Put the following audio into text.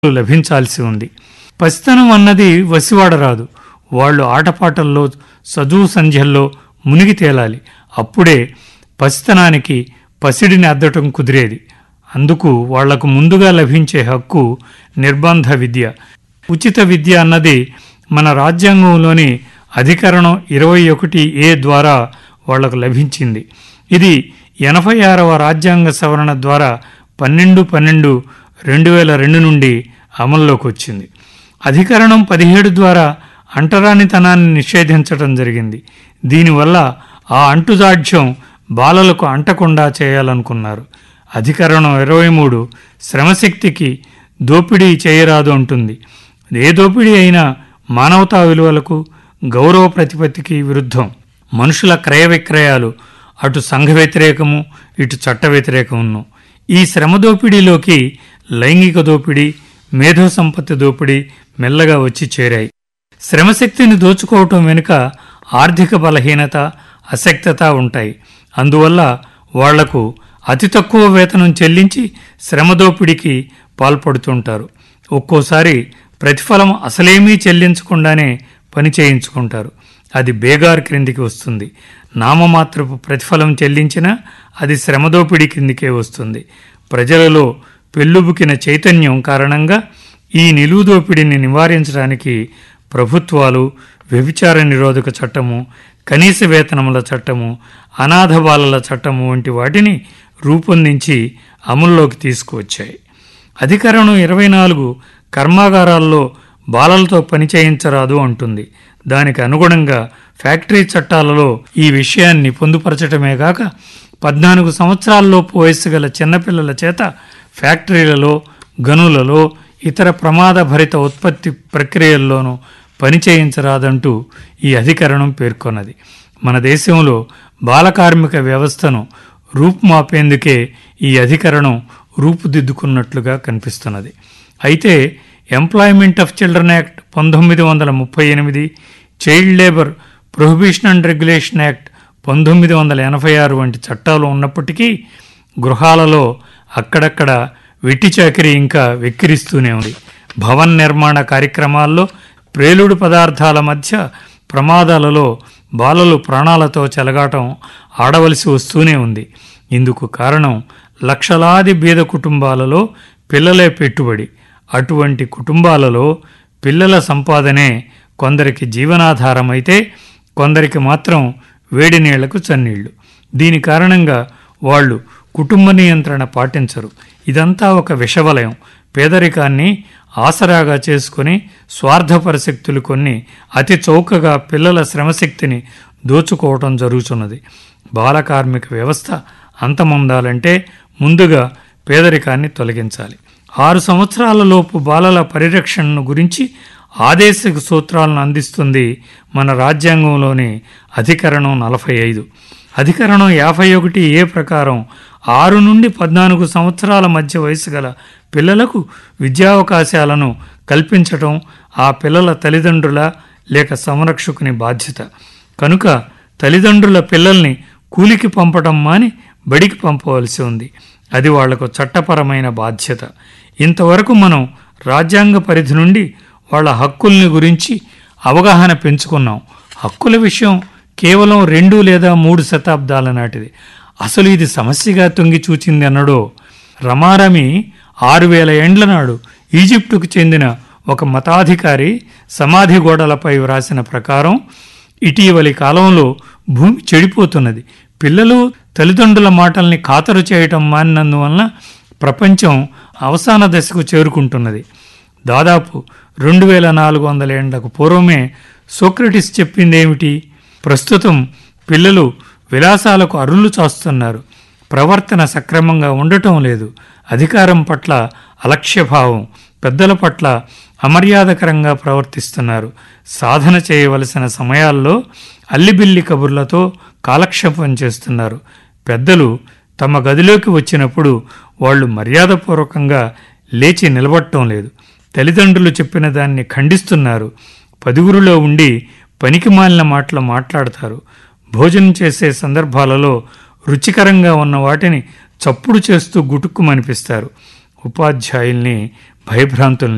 లభించాల్సి ఉంది పసితనం అన్నది వసివాడరాదు వాళ్ళు ఆటపాటల్లో చదువు సంధ్యల్లో మునిగి తేలాలి అప్పుడే పసితనానికి పసిడిని అద్దటం కుదిరేది అందుకు వాళ్లకు ముందుగా లభించే హక్కు నిర్బంధ విద్య ఉచిత విద్య అన్నది మన రాజ్యాంగంలోని అధికరణం ఇరవై ఒకటి ఏ ద్వారా వాళ్లకు లభించింది ఇది ఎనభై ఆరవ రాజ్యాంగ సవరణ ద్వారా పన్నెండు పన్నెండు రెండు వేల రెండు నుండి అమల్లోకి వచ్చింది అధికరణం పదిహేడు ద్వారా అంటరానితనాన్ని నిషేధించడం జరిగింది దీనివల్ల ఆ అంటుదాఢ్యం బాలలకు అంటకుండా చేయాలనుకున్నారు అధికరణం ఇరవై మూడు శ్రమశక్తికి దోపిడీ చేయరాదు అంటుంది ఏ దోపిడీ అయినా మానవతా విలువలకు గౌరవ ప్రతిపత్తికి విరుద్ధం మనుషుల క్రయ విక్రయాలు అటు సంఘ వ్యతిరేకము ఇటు చట్ట వ్యతిరేకమును ఈ శ్రమ దోపిడీలోకి లైంగిక దోపిడీ మేధో సంపత్తి దోపిడీ మెల్లగా వచ్చి చేరాయి శ్రమశక్తిని దోచుకోవటం వెనుక ఆర్థిక బలహీనత అశక్తత ఉంటాయి అందువల్ల వాళ్లకు అతి తక్కువ వేతనం చెల్లించి శ్రమ దోపిడీకి పాల్పడుతుంటారు ఒక్కోసారి ప్రతిఫలం అసలేమీ చెల్లించకుండానే పని చేయించుకుంటారు అది బేగార్ క్రిందికి వస్తుంది నామమాత్రపు ప్రతిఫలం చెల్లించినా అది శ్రమదోపిడీ కిందికే వస్తుంది ప్రజలలో పెళ్ళుబుకిన చైతన్యం కారణంగా ఈ నిలువు దోపిడీని నివారించడానికి ప్రభుత్వాలు వ్యభిచార నిరోధక చట్టము కనీస వేతనముల చట్టము అనాథ బాలల చట్టము వంటి వాటిని రూపొందించి అమల్లోకి తీసుకువచ్చాయి అధికరణం ఇరవై నాలుగు కర్మాగారాల్లో బాలలతో పని చేయించరాదు అంటుంది దానికి అనుగుణంగా ఫ్యాక్టరీ చట్టాలలో ఈ విషయాన్ని పొందుపరచటమే గాక పద్నాలుగు సంవత్సరాల్లోపు వయస్సు గల చిన్నపిల్లల చేత ఫ్యాక్టరీలలో గనులలో ఇతర ప్రమాదభరిత ఉత్పత్తి ప్రక్రియల్లోనూ పని చేయించరాదంటూ ఈ అధికరణం పేర్కొన్నది మన దేశంలో బాలకార్మిక వ్యవస్థను రూపుమాపేందుకే ఈ అధికరణం రూపుదిద్దుకున్నట్లుగా కనిపిస్తున్నది అయితే ఎంప్లాయ్మెంట్ ఆఫ్ చిల్డ్రన్ యాక్ట్ పంతొమ్మిది వందల ముప్పై ఎనిమిది child labour prohibition and regulation act పంతొమ్మిది వందల ఎనభై ఆరు వంటి చట్టాలు ఉన్నప్పటికీ గృహాలలో అక్కడక్కడ వెట్టి చాకిరీ ఇంకా వెక్కిరిస్తూనే ఉంది భవన్ నిర్మాణ కార్యక్రమాల్లో ప్రేలుడు పదార్థాల మధ్య ప్రమాదాలలో బాలలు ప్రాణాలతో చెలగాటం ఆడవలసి వస్తూనే ఉంది ఇందుకు కారణం లక్షలాది బీద కుటుంబాలలో పిల్లలే పెట్టుబడి అటువంటి కుటుంబాలలో పిల్లల సంపాదనే కొందరికి జీవనాధారమైతే కొందరికి మాత్రం వేడి నీళ్లకు చన్నీళ్లు దీని కారణంగా వాళ్ళు కుటుంబ నియంత్రణ పాటించరు ఇదంతా ఒక విషవలయం పేదరికాన్ని ఆసరాగా చేసుకుని స్వార్థపర శక్తులు కొన్ని అతి చౌకగా పిల్లల శ్రమశక్తిని దోచుకోవటం జరుగుతున్నది బాలకార్మిక వ్యవస్థ అంతమొందాలంటే ముందుగా పేదరికాన్ని తొలగించాలి ఆరు సంవత్సరాల లోపు బాలల పరిరక్షణను గురించి ఆదేశిక సూత్రాలను అందిస్తుంది మన రాజ్యాంగంలోని అధికరణం నలభై ఐదు అధికరణం యాభై ఒకటి ఏ ప్రకారం ఆరు నుండి పద్నాలుగు సంవత్సరాల మధ్య వయసు గల పిల్లలకు విద్యావకాశాలను కల్పించటం ఆ పిల్లల తల్లిదండ్రుల లేక సంరక్షకుని బాధ్యత కనుక తల్లిదండ్రుల పిల్లల్ని కూలికి పంపటం మాని బడికి పంపవలసి ఉంది అది వాళ్లకు చట్టపరమైన బాధ్యత ఇంతవరకు మనం రాజ్యాంగ పరిధి నుండి వాళ్ళ హక్కుల్ని గురించి అవగాహన పెంచుకున్నాం హక్కుల విషయం కేవలం రెండు లేదా మూడు శతాబ్దాల నాటిది అసలు ఇది సమస్యగా తొంగి చూచింది అన్నడో రమారమి ఆరు వేల ఏండ్ల నాడు ఈజిప్టుకు చెందిన ఒక మతాధికారి సమాధి గోడలపై వ్రాసిన ప్రకారం ఇటీవలి కాలంలో భూమి చెడిపోతున్నది పిల్లలు తల్లిదండ్రుల మాటల్ని ఖాతరు చేయటం మానినందువలన ప్రపంచం అవసాన దశకు చేరుకుంటున్నది దాదాపు రెండు వేల నాలుగు వందల ఏండ్లకు పూర్వమే సోక్రటిస్ చెప్పిందేమిటి ప్రస్తుతం పిల్లలు విలాసాలకు అరులు చాస్తున్నారు ప్రవర్తన సక్రమంగా ఉండటం లేదు అధికారం పట్ల అలక్ష్యభావం పెద్దల పట్ల అమర్యాదకరంగా ప్రవర్తిస్తున్నారు సాధన చేయవలసిన సమయాల్లో అల్లిబిల్లి కబుర్లతో కాలక్షేపం చేస్తున్నారు పెద్దలు తమ గదిలోకి వచ్చినప్పుడు వాళ్ళు మర్యాదపూర్వకంగా లేచి నిలబడటం లేదు తల్లిదండ్రులు చెప్పిన దాన్ని ఖండిస్తున్నారు పదుగురులో ఉండి పనికి మాలిన మాటలు మాట్లాడతారు భోజనం చేసే సందర్భాలలో రుచికరంగా ఉన్న వాటిని చప్పుడు చేస్తూ గుటుక్కుమనిపిస్తారు ఉపాధ్యాయుల్ని భయభ్రాంతుల్ని